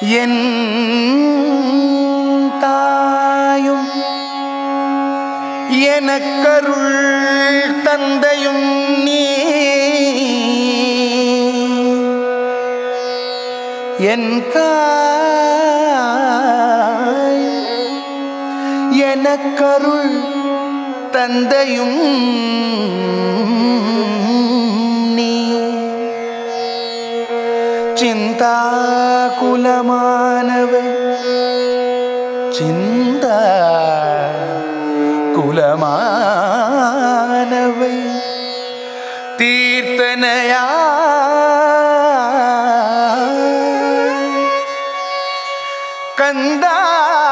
என் தாயும் எனக்கருள் தந்தையும் நீ என் தாய் எனக்கருள் தந்தையும் நீ சிந்தா குலமானவன் சிந்தா குலமானவை தீர்த்தனையா கந்தா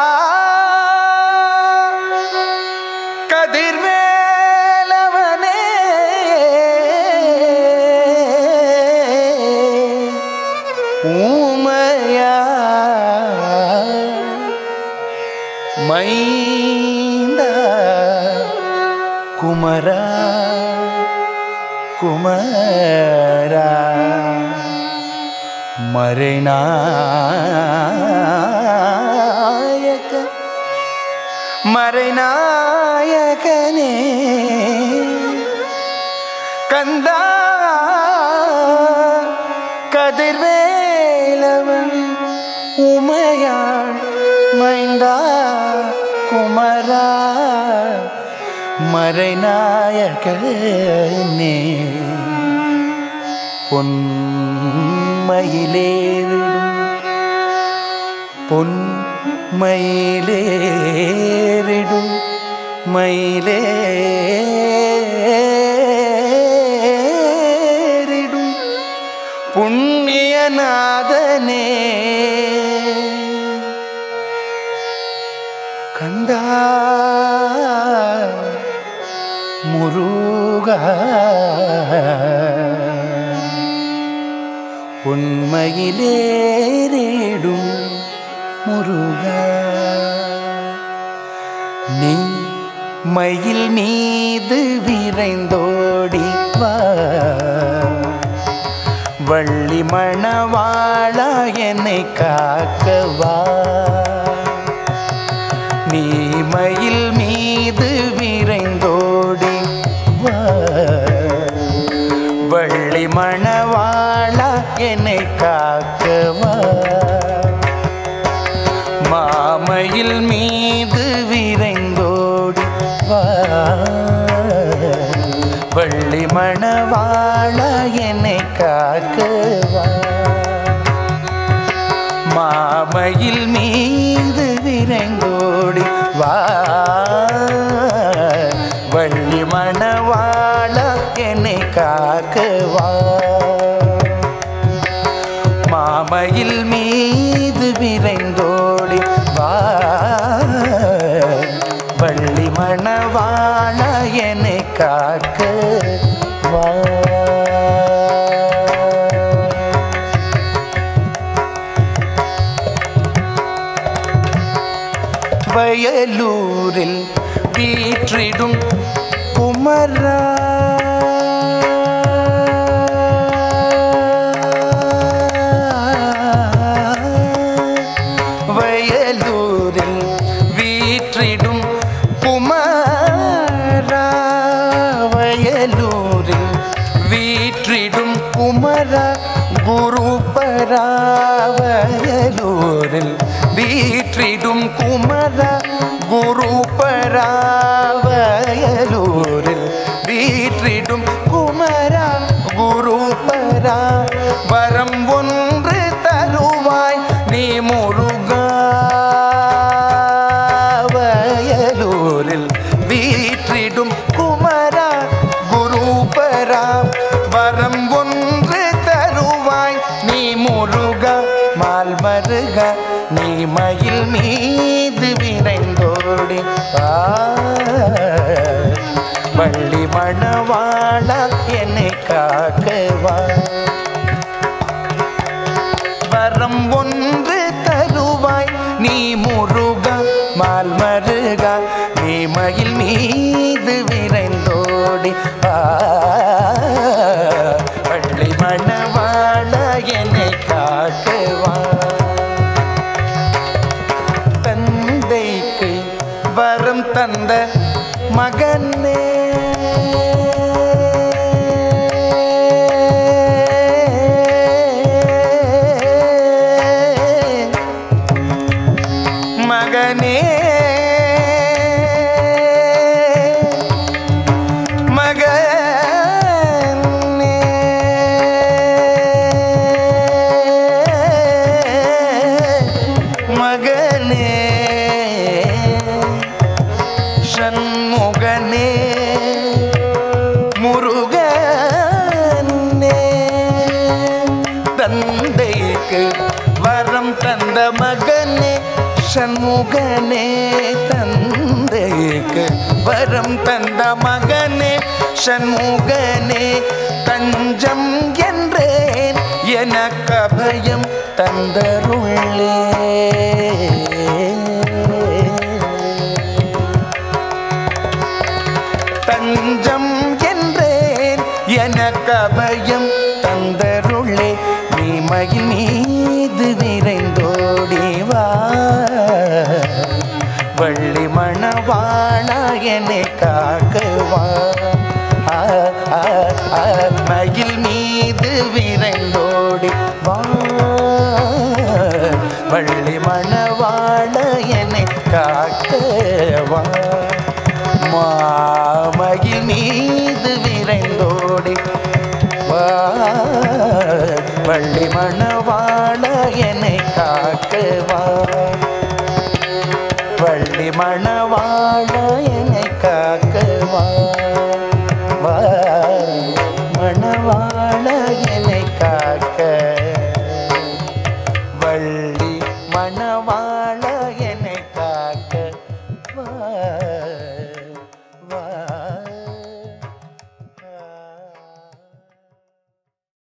கதிர்வேலவனே ஊமையா மைந்த குமரா குமரா மறைநாயக மறைநாயகனே கந்தா கதிர்வேலவன் உமையாள் மைந்தா குமரா மறைநாயகனே பொன்மயிலேறிடும் பொன்மயிலேறிடும் மயிலேறிடும் புண்ணியநாதனே கந்தா முருகா உண்மையிலேறிடும் முருகா நீ மயில் மீது விரைந்தோடி வா வள்ளி மணவாளா என்னை காக்கவா நீ மயில் மீது விரைந்தோடி வா வள்ளி மணவாளா என்னை காக்கவா மாமையில் மீது விரைந்தோடி வா வள்ளி மணவாளா என்னை காக்கவா மாமையில் மீது விரைந்தோடி வா வள்ளி மணவாள என்னை காக்கவா மாமையில் மீது விரைந்தோடி வா வள்ளி மணவாள என்னை காக்கவா வயலூரில் வீற்றிடும் குமரா வயலூரில் வீற்றிடும் குமரா வயலூரில் வீற்றிடும் குமரா குருபரா வயலூரில் வீற்றிடும் குமரா குருபரா வயலூரில் வீற்றிடும் குமரா குருபரா வரம் ஒன்று தருவாய் நீ முருகா வயலூரில் வீற்றிடும் குமரா குருபரா வரம் ஒன்று தருவாய் நீ முருகா மால் மருக நீ மயில் மீது விரைந்தோடி வா. வள்ளி மணவாளா என்னை காக்கவா வரம் ஒன்று தருவாய் நீ முருகா மால் மருகா நீ மயில் மீது விரைந்தோடி ஆ பள்ளி மணவாள என்னை காக்கவா சண்முகனே தந்தைக்கு வரம் தந்த மகனே சண்முகனே தஞ்சம் என்றேன் எனக்கு அபயம் தந்தருள்ளே தஞ்சம் என்றேன் எனக்கு அபயம் தந்தருளே நீ மயில் மீது விரைந்தோடி வா வள்ளி மணவாளா என்னை காக்கவா ஆ, ஆ, ஆ, மயில் மீது விரைந்தோடி வா வள்ளி மணவாள என்னை காக்கவா மாமகில் மீது விரைந்தோடி வா வள்ளி மண